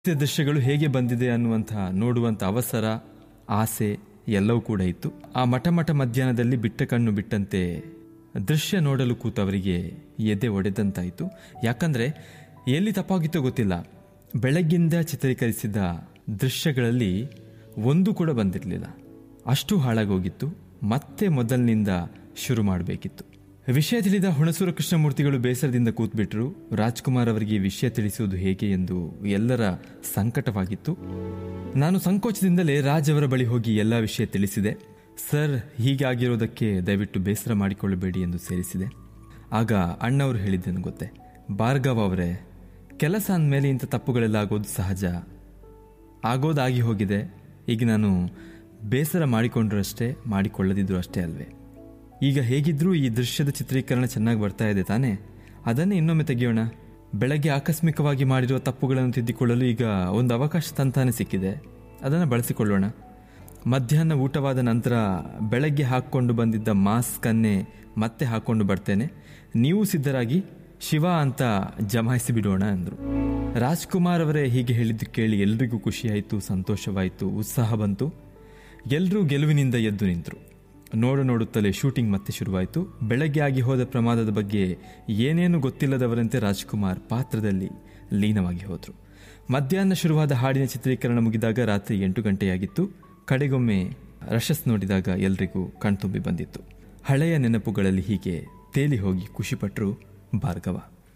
ಈ ದೃಶ್ಯಗಳು ಹೇಗೆ ಬಂದಿದೆ ಅನ್ನುವಂತಹ ನೋಡುವಂಥ ಅವಸರ ಆಸೆ ಎಲ್ಲವೂ ಕೂಡ ಇತ್ತು ಆ ಮಠ ಮಠ ಮಧ್ಯಾಹ್ನದಲ್ಲಿ ಬಿಟ್ಟ ಕಣ್ಣು ಬಿಟ್ಟಂತೆ ದೃಶ್ಯ ನೋಡಲು ಕೂತವರಿಗೆ ಎದೆ ಒಡೆದಂತಾಯಿತು ಯಾಕಂದ್ರೆ ಎಲ್ಲಿ ತಪ್ಪಾಗಿತ್ತೋ ಗೊತ್ತಿಲ್ಲ ಬೆಳಗ್ಗಿಂದ ಚಿತ್ರೀಕರಿಸಿದ ದೃಶ್ಯಗಳಲ್ಲಿ ಒಂದು ಕೂಡ ಬಂದಿರಲಿಲ್ಲ ಅಷ್ಟು ಹಾಳಾಗೋಗಿತ್ತು ಮತ್ತೆ ಮೊದಲಿನಿಂದ ಶುರು ಮಾಡಬೇಕಿತ್ತು ವಿಷಯ ತಿಳಿದ ಹುಣಸೂರು ಕೃಷ್ಣಮೂರ್ತಿಗಳು ಬೇಸರದಿಂದ ಕೂತ್ಬಿಟ್ರು ರಾಜ್ಕುಮಾರ್ ಅವರಿಗೆ ಈ ವಿಷಯ ತಿಳಿಸುವುದು ಹೇಗೆ ಎಂದು ಎಲ್ಲರ ಸಂಕಟವಾಗಿತ್ತು ನಾನು ಸಂಕೋಚದಿಂದಲೇ ರಾಜ್ ಅವರ ಬಳಿ ಹೋಗಿ ಎಲ್ಲ ವಿಷಯ ತಿಳಿಸಿದೆ ಸರ್ ಹೀಗಾಗಿರೋದಕ್ಕೆ ದಯವಿಟ್ಟು ಬೇಸರ ಮಾಡಿಕೊಳ್ಳಬೇಡಿ ಎಂದು ಸೇರಿಸಿದೆ ಆಗ ಅಣ್ಣವರು ಹೇಳಿದ್ದೇನು ಗೊತ್ತೇ ಭಾರ್ಗವ್ ಅವರೇ ಕೆಲಸ ಅಂದಮೇಲೆ ಇಂಥ ತಪ್ಪುಗಳೆಲ್ಲ ಆಗೋದು ಸಹಜ ಆಗೋದಾಗಿ ಹೋಗಿದೆ ಈಗ ನಾನು ಬೇಸರ ಮಾಡಿಕೊಂಡ್ರು ಅಷ್ಟೇ ಮಾಡಿಕೊಳ್ಳದಿದ್ರು ಅಷ್ಟೇ ಅಲ್ವೇ ಈಗ ಹೇಗಿದ್ರೂ ಈ ದೃಶ್ಯದ ಚಿತ್ರೀಕರಣ ಚೆನ್ನಾಗಿ ಬರ್ತಾ ಇದೆ ತಾನೇ ಅದನ್ನೇ ಇನ್ನೊಮ್ಮೆ ತೆಗೆಯೋಣ ಬೆಳಗ್ಗೆ ಆಕಸ್ಮಿಕವಾಗಿ ಮಾಡಿರುವ ತಪ್ಪುಗಳನ್ನು ತಿದ್ದಿಕೊಳ್ಳಲು ಈಗ ಒಂದು ಅವಕಾಶ ತಂತಾನೆ ಸಿಕ್ಕಿದೆ ಅದನ್ನು ಬಳಸಿಕೊಳ್ಳೋಣ ಮಧ್ಯಾಹ್ನ ಊಟವಾದ ನಂತರ ಬೆಳಗ್ಗೆ ಹಾಕ್ಕೊಂಡು ಬಂದಿದ್ದ ಮಾಸ್ಕನ್ನೇ ಮತ್ತೆ ಹಾಕ್ಕೊಂಡು ಬರ್ತೇನೆ ನೀವು ಸಿದ್ಧರಾಗಿ ಶಿವ ಅಂತ ಜಮಾಯಿಸಿ ಬಿಡೋಣ ಅಂದರು ರಾಜ್ಕುಮಾರ್ ಅವರೇ ಹೀಗೆ ಹೇಳಿದ್ದು ಕೇಳಿ ಎಲ್ರಿಗೂ ಖುಷಿಯಾಯಿತು ಸಂತೋಷವಾಯಿತು ಉತ್ಸಾಹ ಬಂತು ಎಲ್ಲರೂ ಗೆಲುವಿನಿಂದ ಎದ್ದು ನಿಂತರು ನೋಡು ನೋಡುತ್ತಲೇ ಶೂಟಿಂಗ್ ಮತ್ತೆ ಶುರುವಾಯಿತು ಬೆಳಗ್ಗೆ ಆಗಿ ಹೋದ ಪ್ರಮಾದದ ಬಗ್ಗೆ ಏನೇನು ಗೊತ್ತಿಲ್ಲದವರಂತೆ ರಾಜ್ಕುಮಾರ್ ಪಾತ್ರದಲ್ಲಿ ಲೀನವಾಗಿ ಹೋದರು ಮಧ್ಯಾಹ್ನ ಶುರುವಾದ ಹಾಡಿನ ಚಿತ್ರೀಕರಣ ಮುಗಿದಾಗ ರಾತ್ರಿ ಎಂಟು ಗಂಟೆಯಾಗಿತ್ತು ಕಡೆಗೊಮ್ಮೆ ರಶಸ್ ನೋಡಿದಾಗ ಎಲ್ರಿಗೂ ಕಣ್ತುಂಬಿ ಬಂದಿತ್ತು ಹಳೆಯ ನೆನಪುಗಳಲ್ಲಿ ಹೀಗೆ ತೇಲಿ ಹೋಗಿ ಖುಷಿಪಟ್ಟರು ಭಾರ್ಗವ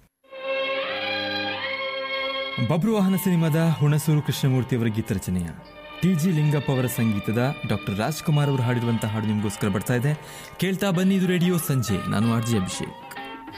ಬಬ್ರುವಾಹನ ಸಿನಿಮಾದ ಹುಣಸೂರು ಕೃಷ್ಣಮೂರ್ತಿ ಅವರ ಗೀತರಚನೆಯ ಟಿ ಜಿ ಲಿಂಗಪ್ಪ ಅವರ ಸಂಗೀತದ ಡಾಕ್ಟರ್ ರಾಜ್ಕುಮಾರ್ ಅವರು ಹಾಡಿರುವಂತಹ ಹಾಡು ನಿಮಗೋಸ್ಕರ ಬರ್ತಾ ಇದೆ ಕೇಳ್ತಾ ಬನ್ನಿ ಇದು ರೇಡಿಯೋ ಸಂಜೆ ನಾನು ಆರ್ ಜಿ ಅಭಿಷೇಕ್